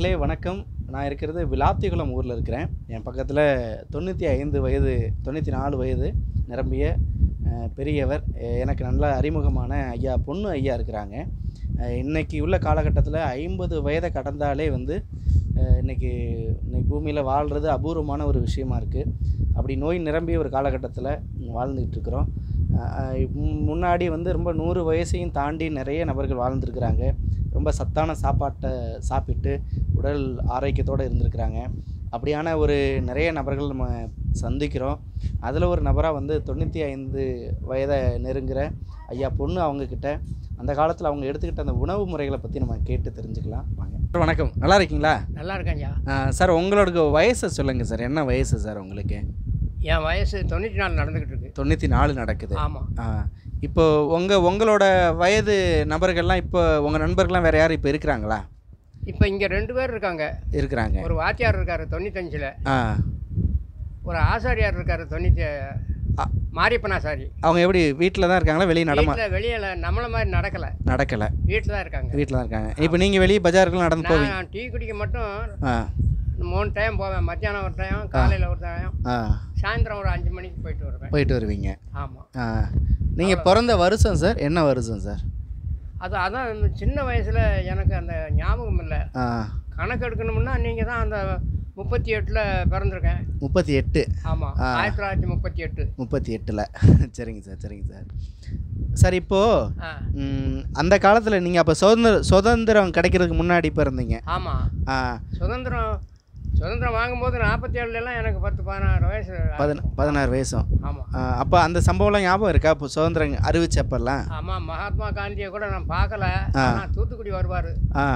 நேர்களே வணக்கம் நான் இருக்கிறது விளாத்திகுளம் ஊரில் இருக்கிறேன் என் பக்கத்தில் தொண்ணூற்றி ஐந்து வயது தொண்ணூற்றி நாலு வயது நிரம்பிய அஹ், பெரியவர் அஹ், எனக்கு நல்ல அறிமுகமான ஐயா பொண்ணு ஐயா இருக்கிறாங்க அஹ், இன்னைக்கு உள்ள காலகட்டத்தில் ஐம்பது வயதை கடந்தாலே வந்து அஹ், இன்னைக்கு இன்னைக்கு பூமியில் வாழ்கிறது அபூர்வமான ஒரு விஷயமா இருக்குது அப்படி நோய் நிரம்பிய ஒரு காலகட்டத்தில் வாழ்ந்துக்கிட்டு இருக்கிறோம் அஹ், முன்- முன்னாடி வந்து ரொம்ப நூறு வயசையும் தாண்டி நிறைய நபர்கள் வாழ்ந்துருக்கிறாங்க ரொம்ப சத்தான சாப்பாட்டை சாப்பிட்டு உடல் ஆரோக்கியத்தோடு இருந்திருக்கிறாங்க அப்படியான ஒரு நிறைய நபர்கள் நம்ம சந்திக்கிறோம் அதில் ஒரு நபராக வந்து தொண்ணூற்றி ஐந்து வயதை நெருங்குற ஐயா பொண்ணு அவங்கக்கிட்ட அந்த காலத்தில் அவங்க எடுத்துக்கிட்ட அந்த உணவு முறைகளை பற்றி நம்ம கேட்டு தெரிஞ்சுக்கலாம் வாங்க சார், வணக்கம் நல்லா இருக்கீங்களா நல்லா இருக்கேன்யா ஆ, சார் உங்களோட வயசை சொல்லுங்கள் சார் என்ன வயசு சார் உங்களுக்கு என் வயசு தொண்ணூற்றி நாலு நடந்துக்கிட்டு இருக்கு தொண்ணூற்றி நாலு நடக்குது ஆமாம் ஆ இப்போ உங்கள் உங்களோட வயது நபர்கள்லாம் இப்போ உங்கள் நண்பர்கள்லாம் வேறு யாரும் இப்போ இருக்கிறாங்களா இப்போ இங்கே ரெண்டு பேர் இருக்காங்க இருக்கிறாங்க ஒரு வாத்தியார் இருக்கார் தொண்ணூத்தஞ்சில் ஆ ஒரு ஆசாரியார் இருக்கார் தொண்ணூற்றி ஆ. மாரியப்பனாசாரி அவங்க எப்படி வீட்டில் தான் இருக்காங்களா வெளியே நடமா வீட்டில் வெளியில் நம்மளை மாதிரி நடக்கலை நடக்கலை வீட்டில் தான் இருக்காங்க வீட்டில் தான் இருக்காங்க இப்போ நீங்கள் வெளியே பஜாருக்குலாம் நடந்து போவீங்க நான் டீ குடிக்க மட்டும் ஆ மூணு டைம் போவேன் மத்தியானம் ஒரு டைம் காலையில் ஒரு டைம் ஆ சாயந்தரம் ஒரு அஞ்சு மணிக்கு போயிட்டு வருவேன் போயிட்டு வருவீங்க ஆமாம் ஆ நீங்கள் பிறந்த வருஷம் சார் என்ன வருஷம் சார் அது அதான் இந்த சின்ன வயசில் எனக்கு அந்த ஞாபகம் இல்லை ஆ கணக்கு எடுக்கணும்னா நீங்கள் தான் அந்த முப்பத்தி எட்டில் பிறந்திருக்கேன் முப்பத்தி எட்டு ஆமாம் ஆ. ஆயிரத்தி தொள்ளாயிரத்தி முப்பத்தி எட்டு முப்பத்தி எட்டில் சரிங்க சார் சரிங்க சார் சார் இப்போது ஆ ம், அந்த காலத்தில் நீங்கள் அப்போ சுதந்திர சுதந்திரம் கிடைக்கிறதுக்கு முன்னாடி பிறந்தீங்க ஆமாம் ஆ சுதந்திரம் சுதந்திரம் வாங்கும்போது நாற்பத்தி ஏழுலாம் எனக்கு பத்து பதினாறு வயசு பதின பதினாறு வயசும் ஆமாம் அப்போ அந்த சம்பவம்லாம் ஞாபகம் இருக்கா இப்போ சுதந்திரம் அறிவிச்சப்பெல்லாம் ஆமாம் மகாத்மா காந்தியை கூட நான் பார்க்கல ஆ. ஆனால் தூத்துக்குடி வருவார் ஆ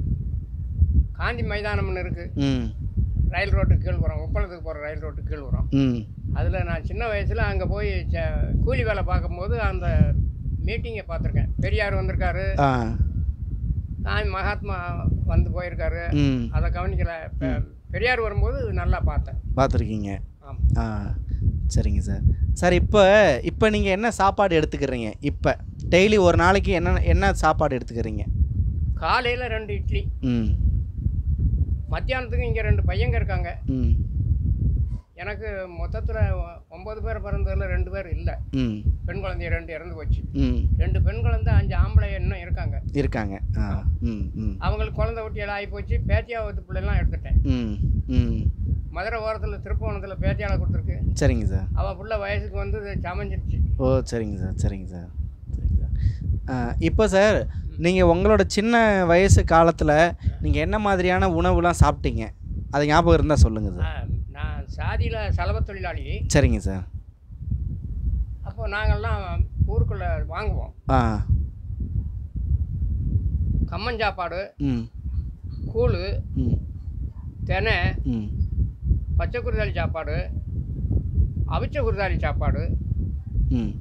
காந்தி மைதானம்னு இருக்குது ம் ரயில் ரோட்டுக்கு கீழ் வரும் உப்பளத்துக்கு போகிற ரயில் ரோட்டுக்கு கீழ் வரும் ம் அதில் நான் சின்ன வயசில் அங்கே போய் ச- கூலி வேலை பார்க்கும்போது அந்த மீட்டிங்கை பார்த்துருக்கேன் பெரியார் வந்திருக்காரு ஆ காந்தி மகாத்மா வந்து போயிருக்காரு ம் அதை கவனிக்கல பெ- பெரியார் வரும்போது நல்லா பார்த்தேன் பார்த்துருக்கீங்க ஆமாம் ஆ சரிங்க சார் சார் இப்போ இப்போ நீங்கள் என்ன சாப்பாடு எடுத்துக்கிறீங்க இப்போ டெய்லி ஒரு நாளைக்கு என்ன என்ன சாப்பாடு எடுத்துக்கிறீங்க காலையில் ரெண்டு இட்லி ம் மத்தியானத்துக்கு இங்கே ரெண்டு பையங்க இருக்காங்க ம் எனக்கு மொத்தத்தில் ஒம்பது பேர் பிறந்ததில் ரெண்டு பேர் இல்லை ம் பெண் குழந்தைய ரெண்டு இறந்து போச்சு ம் ரெண்டு பெண் குழந்தை அஞ்சு ஆம்பளை இன்னும் இருக்காங்க இருக்காங்க ஆ ம் ம் அவங்களுக்கு குழந்தை குட்டியெல்லாம் ஆகி போச்சு பேத்தியாவத்து பிள்ளைலாம் எடுத்துட்டேன் ம் ம் மதுரை ஓரத்தில் திருப்பவனத்தில் பேத்தியால கொடுத்துருக்கு சரிங்க சார் அவள் புள்ள வயசுக்கு வந்து சமைஞ்சிருச்சு ஓ சரிங்க சார் சரிங்க சார் சரிங்க சார் ஆ, இப்போ சார் நீங்கள் உங்களோட சின்ன வயசு காலத்தில் நீங்கள் என்ன மாதிரியான உணவுலாம் சாப்பிட்டீங்க அது ஞாபகம் இருந்தால் சொல்லுங்கள் சார் ஆ, நான் சாதியில் சலவை தொழிலாளி சரிங்க சார் அப்போ நாங்கள்லாம் ஊருக்குள்ளே வாங்குவோம் ஆ கம்மஞ்சாப்பாடு ம் கூழ் ம் தெனை ம் பச்சை குருதாளி சாப்பாடு அவிச்ச குருதாளி சாப்பாடு ம்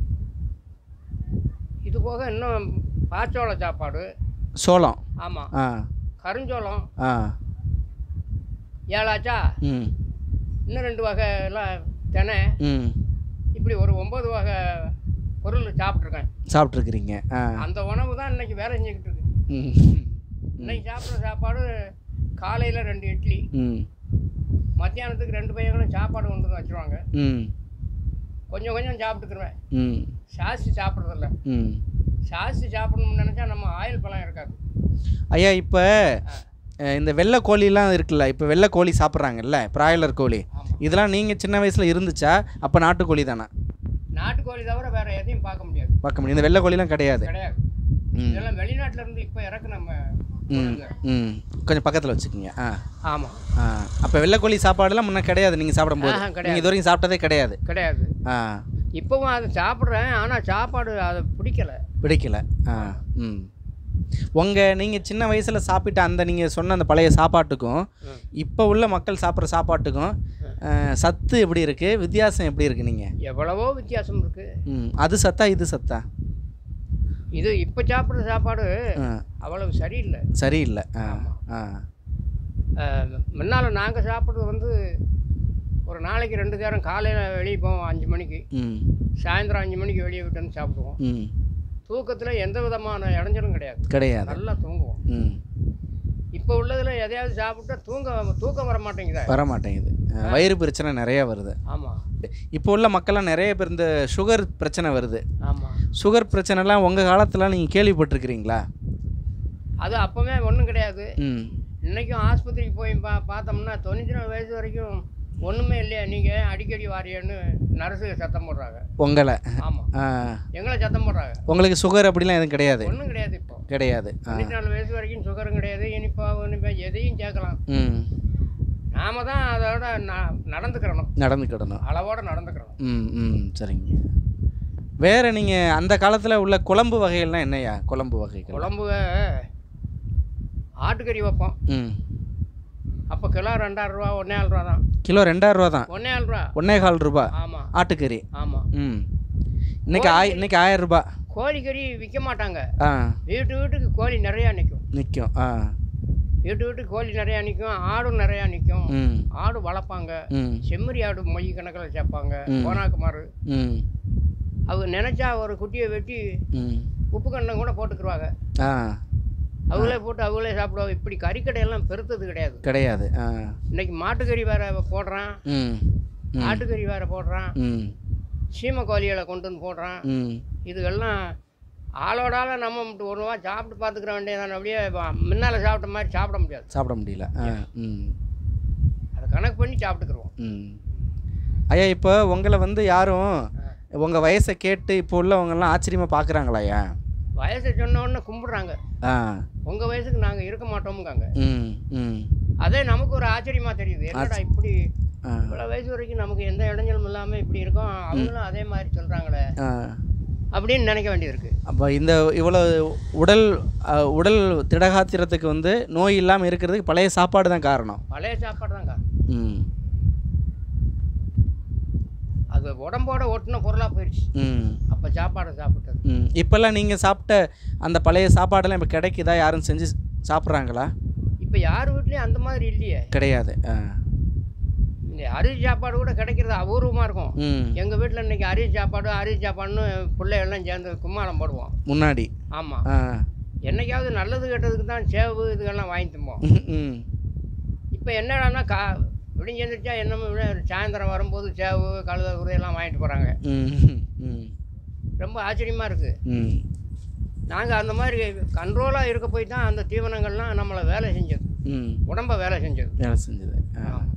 இது போக இன்னும் பாச்சோள சாப்பாடு சோளம் ஆமாம் ஆ கருஞ்சோளம் ஆ ஏழாச்சா ம் இன்னும் ரெண்டு வகை எல்லாம் தெனை ம் இப்படி ஒரு ஒம்பது வகை பொருள் சாப்பிட்ருக்கேன் சாப்பிட்ருக்குறீங்க ஆ அந்த உணவு தான் இன்னைக்கு வேலை செஞ்சுக்கிட்டு இருக்கு ம் இன்னைக்கு சாப்பிட்ற சாப்பாடு காலையில் ரெண்டு இட்லி ம் மத்தியானத்துக்கு ரெண்டு பையங்களும் சாப்பாடு கொண்டு வந்து வச்சுருவாங்க ம் கொஞ்சம் கொஞ்சம் சாப்பிட்டுக்குருவேன் ம் சாஸ்தி சாப்பிட்றதில்ல ம் சாஸ்தி சாப்பிடணும்னு நினச்சா நம்ம ஆயில் பழம் இருக்காது ஐயா இப்போ இந்த வெள்ளை கோழிலாம் இருக்குல்ல இப்போ வெள்ளை கோழி சாப்பிட்றாங்கல்ல பிராய்லர் கோழி ஆமாம் இதெல்லாம் நீங்கள் சின்ன வயசில் இருந்துச்சா அப்போ நாட்டுக்கோழி தானே நாட்டுக்கோழி தவிர வேற எதையும் பார்க்க முடியாது பார்க்க முடியும் இந்த வெள்ளை கோழிலாம் கிடையாது கிடையாது ம் இதெல்லாம் வெளிநாட்டுல இருந்து இப்போ இறக்கு நம்ம ம் ம் கொஞ்சம் பக்கத்தில் வச்சுக்கோங்க ஆ ஆமாம் ஆ அப்போ வெள்ளைக்கோழி சாப்பாடுலாம் முன்னே கிடையாது நீங்கள் சாப்பிடும்போது ஆஹா, கிடையாது. நீங்கள் இது வரைக்கும் சாப்பிட்டதே கிடையாது கிடையாது ஆ இப்போவும் அதை சாப்பிட்றேன் ஆனால் சாப்பாடு அதை பிடிக்கல பிடிக்கல ஆ ம் உங்கள் நீங்கள் சின்ன வயசில் சாப்பிட்ட அந்த நீங்கள் சொன்ன அந்த பழைய சாப்பாட்டுக்கும் ம். இப்போ உள்ள மக்கள் சாப்பிட்ற சாப்பாட்டுக்கும் ஆ, சத்து எப்படி இருக்குது வித்தியாசம் எப்படி இருக்குது நீங்கள் எவ்வளவோ வித்தியாசம் இருக்குது ம் அது சத்தா இது சத்தா இது இப்போ சாப்பிட்ற சாப்பாடு ஆ அவ்வளவு சரியில்லை சரியில்லை ஆ ஆ முன்னால் நாங்கள் சாப்பிட்றது வந்து ஒரு நாளைக்கு ரெண்டு நேரம் காலையில் வெளியே போவோம் அஞ்சு மணிக்கு ம் சாயந்தரம் அஞ்சு மணிக்கு வெளியே விட்டு வந்து சாப்பிடுவோம் ம் தூக்கத்தில் எந்த விதமான இடைஞ்சலும் கிடையாது கிடையாது நல்லா தூங்குவோம் ம் இப்போ உள்ளதில் எதையாவது சாப்பிட்டா தூங்க தூக்கம் வர மாட்டேங்குதா வர மாட்டேங்குது அஹ், வயிறு பிரச்சனை நிறைய வருது ஆமாம் இப்போ உள்ள மக்கள்லாம் நிறைய பேர் இந்த சுகர் பிரச்சனை வருது ஆமாம் சுகர் பிரச்சனைலாம் உங்கள் காலத்துலாம் நீங்கள் கேள்விப்பட்டிருக்கிறீங்களா அது அப்போவே ஒன்றும் கிடையாது ம் இன்றைக்கும் ஆஸ்பத்திரிக்கு போய் பா பார்த்தோம்னா தொண்ணூற்றி நாலு வயசு வரைக்கும் ஒன்றுமே இல்லையா நீங்கள் அடிக்கடி வாரியன்னு நர்ஸுக்கு சத்தம் போடுறாங்க உங்களை ஆமாம் ஆ, எங்களை சத்தம் போடுறாங்க உங்களுக்கு சுகர் அப்படிலாம் எதுவும் கிடையாது ஒன்றும் கிடையாது இப்போ கிடையாது ஆ தொண்ணூற்றி நாலு வயசு வரைக்கும் சுகரும் கிடையாது இனிப்பாக இனிப்பா எதையும் சேர்க்கலாம் ம் நாம தான் அதோட ந- நடந்துக்கிறணும் நடந்துக்கிடணும் அளவோட நடந்துக்கிறணும் ம் ம் சரிங்க வேறு நீங்கள் அந்த காலத்தில் உள்ள குழம்பு வகைகள்லாம் என்னய்யா குழம்பு வகைகள் குழம்பு ஆட்டுக்கறி வைப்போம் ம் அப்போ கிலோ ரெண்டாயிரம் ரூபா ஒன்றே ரூபா தான் கிலோ ரெண்டாயிரம் ரூபா தான் ஒன்றே ரூபா ஒன்றே கால் ரூபா ஆமாம் ஆட்டுக்கறி ஆமாம் ம் இன்னைக்கு ஆய் இன்னைக்கு ஆயிரம் ரூபாய் கோழிக்கறி விற்க மாட்டாங்க ஆ வீட்டு வீட்டுக்கு கோழி நிறையா நிற்கும் நிற்கும் ஆ வீட்டு வீட்டுக்கு கோழி நிறையா நிற்கும் ஆடும் நிறையா நிற்கும் ம் ஆடு வளர்ப்பாங்க ம் செம்மறி ஆடு மொய் கணக்கில் சேர்ப்பாங்க ம். கோனாக்குமாறு ம் அவங்க நினச்சா ஒரு குட்டியை வெட்டி ம் உப்பு கண்டம் கூட போட்டுக்கிருவாங்க ஆ அவங்களே போட்டு அவங்களே சாப்பிடுவாங்க இப்படி கறிக்கடையெல்லாம் பெருத்தது கிடையாது கிடையாது ஆ இன்னைக்கு மாட்டுக்கறி வேற போடுறான் ம் ம் ஆட்டுக்கறி வேற போடுறான் ம் சீம கோழிகளை கொண்டு வந்து போடுறான் ம் இதுகெல்லாம் ஆளோட ஆள நம்ம மட்டும் ஒரு ரூபா சாப்பிட்டு பார்த்துக்கிற வேண்டியதான அப்படியே முன்னால் சாப்பிட்ட மாதிரி சாப்பிட முடியாது சாப்பிட முடியல ஆ ம் அதை கணக்கு பண்ணி சாப்பிட்டுக்குருவோம் ம் ஐயா இப்போ உங்களை வந்து யாரும் உங்கள் வயசை கேட்டு இப்போ உள்ளவங்கெல்லாம் ஆச்சரியமாக பார்க்குறாங்களா ஐயா வயசை சொன்ன உடனே கும்பிடுறாங்க ஆ உங்கள் வயசுக்கு நாங்கள் இருக்க மாட்டோமுங்காங்க ம் ம் அதே நமக்கு ஒரு ஆச்சரியமாக தெரியுது என்னடா இப்படி ஆ இவ்வளோ வயசு வரைக்கும் நமக்கு எந்த இடைஞ்சலும் இல்லாமல் இப்படி இருக்கோம் அவங்களும் அதே மாதிரி சொல்கிறாங்களே ஆ அப்படின்னு நினைக்க வேண்டியது இருக்குது அப்போ இந்த இவ்வளோ உடல் அ, உடல் திடகாத்திரத்துக்கு வந்து நோய் இல்லாமல் இருக்கிறதுக்கு பழைய சாப்பாடு தான் காரணம் பழைய சாப்பாடு தாங்க ம் அது உடம்போட ஒட்டின பொருளாக போயிடுச்சு ம் அப்போ சாப்பாடை சாப்பிட்டது ம் இப்போல்லாம் நீங்கள் சாப்பிட்ட அந்த பழைய சாப்பாடெல்லாம் இப்போ கிடைக்குதா யாரும் செஞ்சு சாப்பிட்றாங்களா இப்போ யார் வீட்லேயும் அந்த மாதிரி இல்லையே கிடையாது ஆ இந்த அரிசி சாப்பாடு கூட கிடைக்கிறது அபூர்வமாக இருக்கும் ம் எங்கள் வீட்டில் இன்னைக்கு அரிசி சாப்பாடு அரிசி சாப்பாடுன்னு பிள்ளைகள்லாம் சேர்ந்து கும்மாளம் போடுவோம் முன்னாடி ஆமாம் ஆ என்னைக்காவது நல்லது கெட்டதுக்கு தான் சேவு இதுகெல்லாம் வாங்கி திம்போம் ம், ம் இப்போ என்னடான்னா கா விடிஞ்சு எழுந்திரிச்சா என்னமோ விட- சாயந்தரம் வரும்போது சேவு கழுத உரையெல்லாம் வாங்கிட்டு போகிறாங்க ம் ம் ரொம்ப ஆச்சரியமாக இருக்குது ம் நாங்கள் அந்த மாதிரி கண்ட்ரோலாக இருக்க போய் தான் அந்த தீவனங்கள்லாம் நம்மளை வேலை செஞ்சது ம் உடம்ப வேலை செஞ்சது வேலை செஞ்சது ஆ